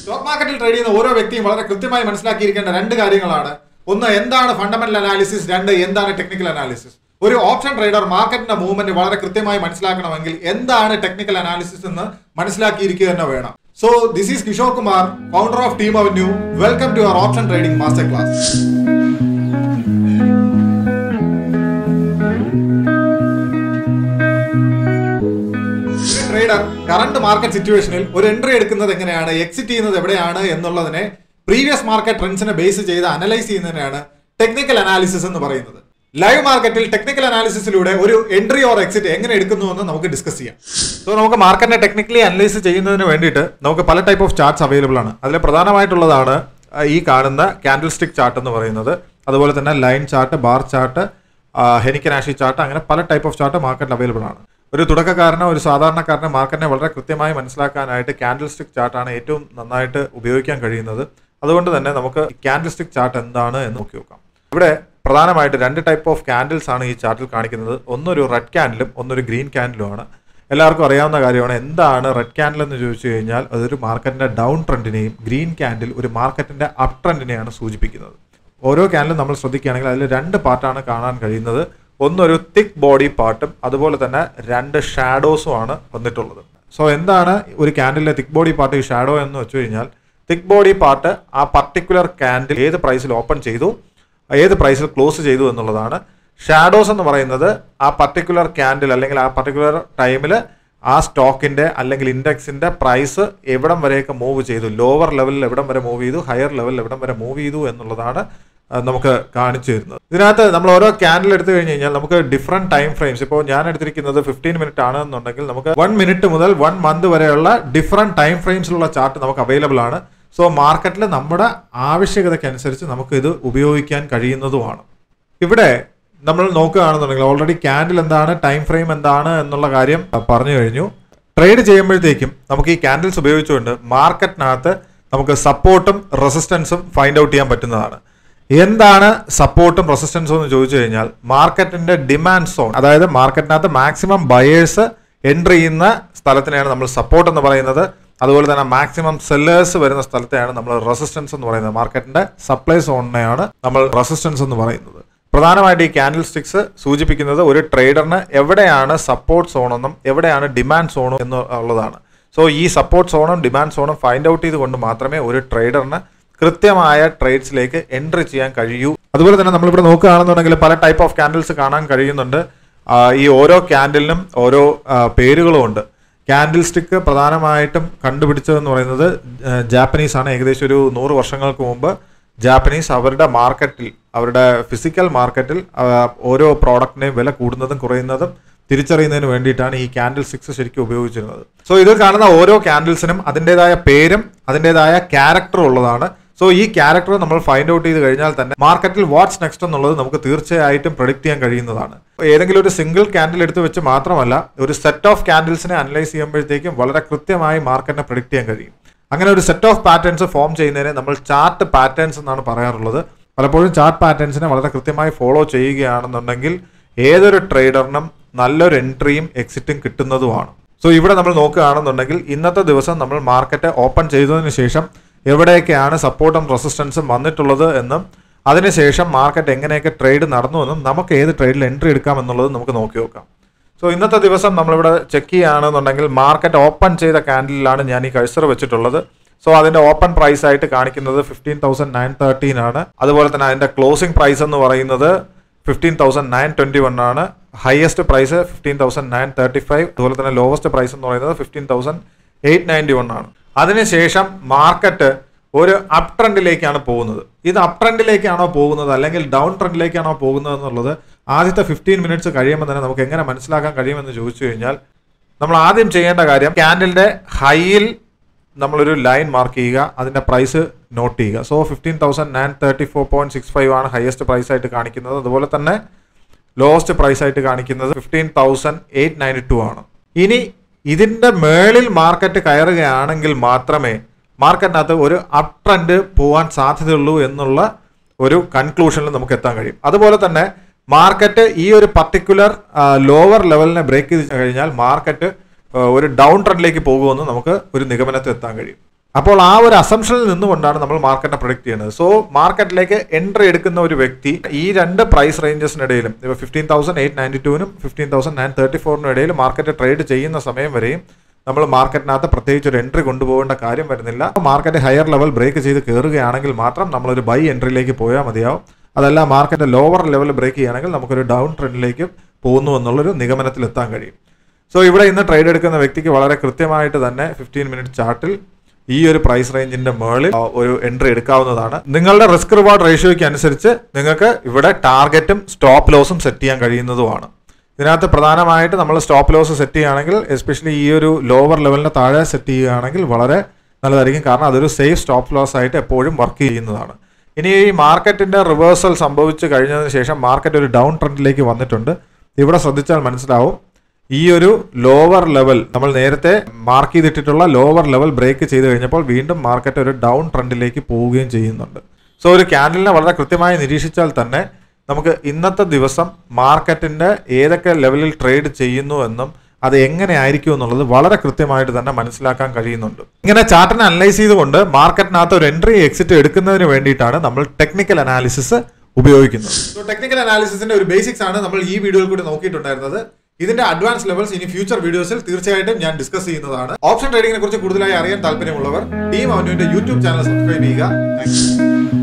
stock മാർക്കറ്റിൽ trade ചെയ്യുന്ന ഓരോ വ്യക്തിയും വളരെ കൃത്യമായി മനസ്സിലാക്കിയിരിക്കേണ്ട രണ്ട് കാര്യങ്ങളാണ് ഒന്ന് എന്താണ് ഫണ്ടമെന്റൽ അനാലിസിസ് രണ്ട് എന്താണ് ടെക്നിക്കൽ അനാലിസിസ് ഒരു ഓപ്ഷൻ ട്രേഡർ മാർക്കറ്റിന്റെ മൂവ്മെന്റ് വളരെ കൃത്യമായി മനസ്സിലാക്കണമെങ്കിൽ എന്താണ് ടെക്നിക്കൽ അനാലിസിസ് എന്ന് മനസ്സിലാക്കിയിരിക്കുക തന്നെ വേണം so this is Kishore Kumar founder of Team Avenue welcome to our option trading master class trader current market സിറ്റുവേഷനിൽ ഒരു എൻട്രി എടുക്കുന്നത് എങ്ങനെയാണ് എക്സിറ്റ് ചെയ്യുന്നത് എവിടെയാണ് എന്നുള്ളതിനെ പ്രീവിയസ് മാർക്കറ്റ് ട്രെൻഡ്സിനെ ബേസ് ചെയ്ത് അനലൈസ് ചെയ്യുന്നതിനാണ് ടെക്നിക്കൽ അനാലിസിസ് എന്ന് പറയുന്നത് ലൈവ് മാർക്കറ്റിൽ ടെക്നിക്കൽ അനാലിസിസിലൂടെ ഒരു എൻട്രി ഓർ എക്സിറ്റ് എങ്ങനെ എടുക്കുന്നു എന്ന് നമുക്ക് ഡിസ്കസ് ചെയ്യാം സോ നമുക്ക് മാർക്കറ്റിനെ ടെക്നിക്കലി അനലൈസ് ചെയ്യുന്നതിന് വേണ്ടിയിട്ട് നമുക്ക് പല ടൈപ്പ് ഓഫ് ചാർട്ട്സ് അവൈലബിൾ ആണ് അതിൽ പ്രധാനമായിട്ടുള്ളതാണ് ആ, ഈ കാണുന്ന ക്യാൻഡിൽ സ്റ്റിക് ചാർട്ട് എന്ന് പറയുന്നത് അതുപോലെ തന്നെ line chart bar chart Heikin Ashi chart അങ്ങനെ പല ടൈപ്പ് ഓഫ് ചാർട്ട് മാർക്കറ്റിൽ അവൈലബിൾ ആണ് ഒരു തുടക്കക്കാരനോ ഒരു സാധാരണക്കാരനോ മാർക്കറ്റിനെ വളരെ കൃത്യമായി മനസ്സിലാക്കാനായിട്ട് ക്യാൻഡിൽ സ്റ്റിക് ചാർട്ടാണ് ഏറ്റവും നന്നായിട്ട് ഉപയോഗിക്കാൻ കഴിയുന്നത് അതുകൊണ്ട് തന്നെ നമുക്ക് ക്യാൻഡിൽ സ്റ്റിക് ചാർട്ട് എന്താണ് എന്ന് നോക്കി നോക്കാം ഇവിടെ പ്രധാനമായിട്ട് രണ്ട് ടൈപ്പ് ഓഫ് ക്യാൻഡിൽസ് ആണ് ഈ ചാർട്ടിൽ കാണിക്കുന്നത് ഒന്നൊരു റെഡ് ക്യാൻഡിലും ഒന്നൊരു ഗ്രീൻ ക്യാൻഡിലുമാണ് എല്ലാവർക്കും അറിയാവുന്ന കാര്യമാണ് എന്താണ് റെഡ് ക്യാൻഡിൽ എന്ന് ചോദിച്ചു കഴിഞ്ഞാൽ അതൊരു മാർക്കറ്റിന്റെ ഡൗൺ ട്രെൻഡിനെയും ഗ്രീൻ ക്യാൻഡിൽ ഒരു മാർക്കറ്റിന്റെ അപ് ട്രെൻഡിനെയാണ് സൂചിപ്പിക്കുന്നത് ഓരോ ക്യാൻഡിലും നമ്മൾ ശ്രദ്ധിക്കുകയാണെങ്കിൽ അതിൽ രണ്ട് പാർട്ടാണ് കാണാൻ കഴിയുന്നത് ഒന്നൊരു തിക്ക് ബോഡി പാർട്ടും അതുപോലെ തന്നെ രണ്ട് ഷാഡോസും ആണ് വന്നിട്ടുള്ളത് സോ എന്താണ് ഒരു ക്യാൻഡിലെ തിക്ക് ബോഡി പാർട്ട് ഈ ഷാഡോ എന്ന് വെച്ച് കഴിഞ്ഞാൽ തിക്ക് ബോഡി പാർട്ട് ആ പർട്ടിക്കുലർ ക്യാൻഡിൽ ഏത് പ്രൈസിൽ ഓപ്പൺ ചെയ്തു ഏത് പ്രൈസിൽ ക്ലോസ് ചെയ്തു എന്നുള്ളതാണ് ഷാഡോസ് എന്ന് പറയുന്നത് ആ പർട്ടിക്കുലർ ക്യാൻഡിൽ അല്ലെങ്കിൽ ആ പർട്ടിക്കുലർ ടൈമിൽ ആ സ്റ്റോക്കിന്റെ അല്ലെങ്കിൽ ഇൻഡെക്സിന്റെ പ്രൈസ് എവിടം വരെയൊക്കെ മൂവ് ചെയ്തു ലോവർ ലെവലിൽ എവിടം വരെ മൂവ് ചെയ്തു ഹയർ ലെവലിൽ എവിടം വരെ മൂവ് ചെയ്തു എന്നുള്ളതാണ് ആ, നമുക്ക് കാണിച്ചു തരുന്നത് ഇതിനകത്ത് നമ്മൾ ഓരോ ക്യാൻഡിൽ എടുത്തു കഴിഞ്ഞ് കഴിഞ്ഞാൽ നമുക്ക് ഡിഫറെന്റ് ടൈം ഫ്രെയിംസ് ഇപ്പോൾ ഞാൻ എടുത്തിരിക്കുന്നത് ഫിഫ്റ്റീൻ മിനിറ്റ് ആണ് എന്നുണ്ടെങ്കിൽ നമുക്ക് വൺ മിനിറ്റ് മുതൽ വൺ മന്ത് വരെയുള്ള ഡിഫറെന്റ് ടൈം ഫ്രെയിംസിലുള്ള ചാർട്ട് നമുക്ക് അവൈലബിൾ ആണ് സോ മാർക്കറ്റിൽ നമ്മുടെ ആവശ്യകതയ്ക്കനുസരിച്ച് നമുക്ക് ഇത് ഉപയോഗിക്കാൻ കഴിയുന്നതുമാണ് ഇവിടെ നമ്മൾ നോക്കുകയാണെന്നുണ്ടെങ്കിൽ ഓൾറെഡി ക്യാൻഡിൽ എന്താണ് ടൈം ഫ്രെയിം എന്താണ് എന്നുള്ള കാര്യം പറഞ്ഞു കഴിഞ്ഞു ട്രേഡ് ചെയ്യുമ്പോഴത്തേക്കും നമുക്ക് ഈ ക്യാൻഡിൽസ് ഉപയോഗിച്ചുകൊണ്ട് മാർക്കറ്റിനകത്ത് നമുക്ക് സപ്പോർട്ടും റെസിസ്റ്റൻസും ഫൈൻഡ് ഔട്ട് ചെയ്യാൻ പറ്റുന്നതാണ് എന്താണ് സപ്പോർട്ടും റെസിസ്റ്റൻസും എന്ന് ചോദിച്ചു കഴിഞ്ഞാൽ മാർക്കറ്റിന്റെ ഡിമാൻഡ് സോൺ അതായത് മാർക്കറ്റിനകത്ത് മാക്സിമം ബയേഴ്സ് എൻട്രി ചെയ്യുന്ന സ്ഥലത്തിനെയാണ് നമ്മൾ സപ്പോർട്ട് എന്ന് പറയുന്നത് അതുപോലെ തന്നെ മാക്സിമം സെല്ലേഴ്സ് വരുന്ന സ്ഥലത്തെയാണ് നമ്മൾ റെസിസ്റ്റൻസ് എന്ന് പറയുന്നത് മാർക്കറ്റിന്റെ സപ്ലൈ സോണിനെയാണ് നമ്മൾ റെസിസ്റ്റൻസ് എന്ന് പറയുന്നത് പ്രധാനമായിട്ട് ഈ ക്യാൻഡിൽ സ്റ്റിക്സ് സൂചിപ്പിക്കുന്നത് ഒരു ട്രേഡറിന് എവിടെയാണ് സപ്പോർട്ട് സോണെന്നും എവിടെയാണ് ഡിമാൻഡ് സോണും എന്നുള്ളതാണ് സോ ഈ സപ്പോർട്ട് സോണും ഡിമാൻഡ് സോണും ഫൈൻഡ് ഔട്ട് ചെയ്തുകൊണ്ട് മാത്രമേ ഒരു ട്രേഡറിന് കൃത്യമായ ട്രേഡ്സിലേക്ക് എൻട്രി ചെയ്യാൻ കഴിയൂ അതുപോലെ തന്നെ നമ്മളിവിടെ നോക്കുകയാണെന്നുണ്ടെങ്കിൽ പല ടൈപ്പ് ഓഫ് ക്യാൻഡിൽസ് കാണാൻ കഴിയുന്നുണ്ട് ആ, ഈ ഓരോ ക്യാൻഡിലിനും ഓരോ ആ, പേരുകളും ഉണ്ട് ക്യാൻഡിൽ സ്റ്റിക്ക് പ്രധാനമായിട്ടും കണ്ടുപിടിച്ചതെന്ന് പറയുന്നത് ആ, ജാപ്പനീസ് ആണ് ഏകദേശം ഒരു നൂറ് വർഷങ്ങൾക്ക് മുമ്പ് ജാപ്പനീസ് അവരുടെ മാർക്കറ്റിൽ അവരുടെ ഫിസിക്കൽ മാർക്കറ്റിൽ ആ, ഓരോ പ്രോഡക്റ്റിനെയും വില കൂടുന്നതും കുറയുന്നതും തിരിച്ചറിയുന്നതിന് വേണ്ടിയിട്ടാണ് ഈ ക്യാൻഡിൽ സ്റ്റിക്സ് ശരിക്കും ഉപയോഗിച്ചിരുന്നത് സോ ഇതിൽ കാണുന്ന ഓരോ ക്യാൻഡിൽസിനും അതിൻ്റെതായ പേരും അതിൻ്റെതായ ക്യാരക്ടറും ഉള്ളതാണ് സോ ഈ ക്യാരക്ടർ നമ്മൾ ഫൈൻഡ് ഔട്ട് ചെയ്ത് കഴിഞ്ഞാൽ തന്നെ മാർക്കറ്റിൽ വാട്ട്സ് നെക്സ്റ്റ് എന്നുള്ളത് നമുക്ക് തീർച്ചയായിട്ടും പ്രൊഡിക്റ്റ് ചെയ്യാൻ കഴിയുന്നതാണ് ഏതെങ്കിലും ഒരു സിംഗിൾ ക്യാൻഡിൽ എടുത്ത് വെച്ച് മാത്രമല്ല ഒരു സെറ്റ് ഓഫ് ക്യാൻഡിൽസിനെ അനലൈസ് ചെയ്യുമ്പോഴത്തേക്കും വളരെ കൃത്യമായി മാർക്കറ്റിനെ പ്രൊഡിക്റ്റ് ചെയ്യാൻ കഴിയും അങ്ങനെ ഒരു സെറ്റ് ഓഫ് പാറ്റേൺസ് ഫോം ചെയ്യുന്നതിനെ നമ്മൾ ചാർട്ട് പാറ്റേൺസ് എന്നാണ് പറയാറുള്ളത് പലപ്പോഴും ചാർട്ട് പാറ്റേൺസിനെ വളരെ കൃത്യമായി ഫോളോ ചെയ്യുകയാണെന്നുണ്ടെങ്കിൽ ഏതൊരു ട്രേഡറിനും നല്ലൊരു എൻട്രിയും എക്സിറ്റും കിട്ടുന്നതുമാണ് സോ ഇവിടെ നമ്മൾ നോക്കുകയാണെന്നുണ്ടെങ്കിൽ ഇന്നത്തെ ദിവസം നമ്മൾ മാർക്കറ്റ് ഓപ്പൺ ചെയ്തതിന് ശേഷം എവിടെയൊക്കെയാണ് സപ്പോർട്ടും റെസിസ്റ്റൻസും വന്നിട്ടുള്ളത് എന്നും അതിനുശേഷം മാർക്കറ്റ് എങ്ങനെയൊക്കെ ട്രേഡ് നടന്നു എന്നും നമുക്ക് ഏത് ട്രേഡിൽ എൻട്രി എടുക്കാം എന്നുള്ളത് നമുക്ക് നോക്കി നോക്കാം സോ ഇന്നത്തെ ദിവസം നമ്മളിവിടെ ചെക്ക് ചെയ്യുകയാണെന്നുണ്ടെങ്കിൽ മാർക്കറ്റ് ഓപ്പൺ ചെയ്ത ക്യാൻഡിലാണ് ഞാൻ ഈ കഴ്സർ വെച്ചിട്ടുള്ളത് സോ അതിന്റെ ഓപ്പൺ പ്രൈസ് ആയിട്ട് കാണിക്കുന്നത് ഫിഫ്റ്റീൻ തൗസൻഡ് നയൻ തേർട്ടീൻ ആണ് അതുപോലെ തന്നെ അതിന്റെ ക്ലോസിംഗ് പ്രൈസ് എന്ന് പറയുന്നത് fifteen thousand nine twenty one ആണ് highest price fifteen thousand nine thirty five അതുപോലെ തന്നെ ലോവസ്റ്റ് പ്രൈസ് എന്ന് പറയുന്നത് fifteen thousand eight ninety one ആണ് അതിനുശേഷം മാർക്കറ്റ് ഒരു അപ് ട്രെൻഡിലേക്കാണ് പോകുന്നത് ഇത് അപ് ട്രെൻഡിലേക്കാണോ പോകുന്നത് അല്ലെങ്കിൽ ഡൗൺ ട്രെൻഡിലേക്കാണോ പോകുന്നത് എന്നുള്ളത് ആദ്യത്തെ ഫിഫ്റ്റീൻ മിനിറ്റ്സ് കഴിയുമ്പോൾ തന്നെ നമുക്ക് എങ്ങനെ മനസ്സിലാക്കാൻ കഴിയുമെന്ന് ചോദിച്ചു കഴിഞ്ഞാൽ നമ്മൾ ആദ്യം ചെയ്യേണ്ട കാര്യം ക്യാൻഡലിന്റെ ഹൈയിൽ നമ്മളൊരു ലൈൻ മാർക്ക് ചെയ്യുക അതിന്റെ പ്രൈസ് നോട്ട് ചെയ്യുക so fifteen thousand nine thirty four point six five ആണ് ഹയസ്റ്റ് പ്രൈസ് ആയിട്ട് കാണിക്കുന്നത് അതുപോലെ തന്നെ ലോവസ്റ്റ് പ്രൈസ് ആയിട്ട് കാണിക്കുന്നത് fifteen thousand eight ninety two ആണ് ഇനി ഇതിന്റെ മേളിൽ മാർക്കറ്റ് കയറുകയാണെങ്കിൽ മാത്രമേ മാർക്കറ്റിനകത്ത് ഒരു അപ് ട്രെൻഡ് പോകാൻ സാധ്യതയുള്ളൂ എന്നുള്ള ഒരു കൺക്ലൂഷനിൽ നമുക്ക് എത്താൻ കഴിയും അതുപോലെ തന്നെ മാർക്കറ്റ് ഈ ഒരു പർട്ടിക്കുലർ ലോവർ ലെവലിനെ ബ്രേക്ക് ചെയ്ത് കഴിഞ്ഞാൽ മാർക്കറ്റ് ഒരു ഡൗൺ ട്രെൻഡിലേക്ക് പോകുമെന്ന് നമുക്ക് ഒരു നിഗമനത്തിൽ എത്താൻ കഴിയും അപ്പോൾ ആ ഒരു അസംഷനിൽ നിന്നുകൊണ്ടാണ് നമ്മൾ മാർക്കറ്റിനെ പ്രൊഡിക്ട് ചെയ്യുന്നത് സോ മാർക്കറ്റിലേക്ക് എൻട്രി എടുക്കുന്ന ഒരു വ്യക്തി ഈ രണ്ട് പ്രൈസ് റേഞ്ചസിനിടയിലും ഇപ്പോൾ ഫിഫ്റ്റീൻ തൗസൻഡ് എയ്റ്റ് നയൻറ്റി ടുവിനും ഫിഫ്റ്റീൻ തൗസൻഡ് നയൻ തേർട്ടി ഫോറിനും ഇടയിൽ മാർക്കറ്റ് ട്രേഡ് ചെയ്യുന്ന സമയം വരെയും നമ്മൾ മാർക്കറ്റിനകത്ത് പ്രത്യേകിച്ച് ഒരു എൻട്രി കൊണ്ടുപോകേണ്ട കാര്യം വരുന്നില്ല മാർക്കറ്റ് ഹയർ ലെവൽ ബ്രേക്ക് ചെയ്ത് കയറുകയാണെങ്കിൽ മാത്രം നമ്മളൊരു ബൈ എൻട്രിയിലേക്ക് പോയാൽ മതിയാവും അതല്ല മാർക്കറ്റ് ലോവർ ലെവൽ ബ്രേക്ക് ചെയ്യുകയാണെങ്കിൽ നമുക്കൊരു ഡൗൺ ട്രെൻഡിലേക്ക് പോകുന്നു എന്നുള്ളൊരു നിഗമനത്തിൽ എത്താൻ കഴിയും സോ ഇവിടെ ഇന്ന് ട്രേഡ് എടുക്കുന്ന വ്യക്തിക്ക് വളരെ കൃത്യമായിട്ട് തന്നെ ഫിഫ്റ്റീൻ മിനിറ്റ് ചാർട്ടിൽ ഈ ഒരു പ്രൈസ് റേഞ്ചിന്റെ മുകളിൽ ആ, ഒരു എൻട്രി എടുക്കാവുന്നതാണ് നിങ്ങളുടെ റിസ്ക് റിവാർഡ് റേഷ്യോയ്ക്ക് അനുസരിച്ച് നിങ്ങൾക്ക് ഇവിടെ ടാർഗറ്റും സ്റ്റോപ്പ് ലോസും സെറ്റ് ചെയ്യാൻ കഴിയുന്നതുമാണ് ഇതിനകത്ത് പ്രധാനമായിട്ട് നമ്മൾ സ്റ്റോപ്പ് ലോസ് സെറ്റ് ചെയ്യുകയാണെങ്കിൽ എസ്പെഷ്യലി ഈ ഒരു ലോവർ ലെവലിന് താഴെ സെറ്റ് ചെയ്യുകയാണെങ്കിൽ വളരെ നല്ലതായിരിക്കും കാരണം അതൊരു സേഫ് സ്റ്റോപ്പ് ലോസ് ആയിട്ട് എപ്പോഴും വർക്ക് ചെയ്യുന്നതാണ് ഇനി ഈ മാർക്കറ്റിന്റെ റിവേഴ്സൽ സംഭവിച്ചു കഴിഞ്ഞതിന് ശേഷം മാർക്കറ്റ് ഒരു ഡൗൺ ട്രെൻഡിലേക്ക് വന്നിട്ടുണ്ട് ഇവിടെ ശ്രദ്ധിച്ചാൽ മനസ്സിലാവും ഈ ഒരു ലോവർ ലെവൽ നമ്മൾ നേരത്തെ മാർക്ക് ചെയ്തിട്ടുള്ള ലോവർ ലെവൽ ബ്രേക്ക് ചെയ്ത് കഴിഞ്ഞപ്പോൾ വീണ്ടും മാർക്കറ്റ് ഒരു ഡൗൺ ട്രെൻഡിലേക്ക് പോവുകയും ചെയ്യുന്നുണ്ട് സോ ഒരു ക്യാൻഡലിനെ വളരെ കൃത്യമായി നിരീക്ഷിച്ചാൽ തന്നെ നമുക്ക് ഇന്നത്തെ ദിവസം മാർക്കറ്റിന്റെ ഏതൊക്കെ ലെവലിൽ ട്രേഡ് ചെയ്യുന്നു എന്നും അത് എങ്ങനെ ആയിരിക്കും എന്നുള്ളത് വളരെ കൃത്യമായിട്ട് തന്നെ മനസ്സിലാക്കാൻ കഴിയുന്നുണ്ട് ഇങ്ങനെ ചാർട്ടിനെ അനലൈസ് ചെയ്തുകൊണ്ട് മാർക്കറ്റിനകത്ത് ഒരു എൻട്രി എക്സിറ്റ് എടുക്കുന്നതിന് വേണ്ടിയിട്ടാണ് നമ്മൾ ടെക്നിക്കൽ അനാലിസിസ് ഉപയോഗിക്കുന്നത് സോ ടെക്നിക്കൽ അനാലിസിന്റെ ഒരു ബേസിക്സ് ആണ് നമ്മൾ ഈ വീഡിയോയിൽ കൂടി നോക്കിയിട്ടുണ്ടായിരുന്നത് ഇതിന്റെ അഡ്വാൻസ് ലെവൽസ് ഇനി ഫ്യൂച്ചർ വീഡിയോസിൽ തീർച്ചയായിട്ടും ഞാൻ ഡിസ്കസ് ചെയ്യുന്നതാണ് ഓപ്ഷൻ ട്രേഡിങ്ങിനെ കുറിച്ച് കൂടുതലായി അറിയാൻ താല്പര്യമുള്ളവർ ടീം അവനുവിന്റെ യൂട്യൂബ് ചാനൽ സബ്സ്ക്രൈബ് ചെയ്യുക താങ്ക് യു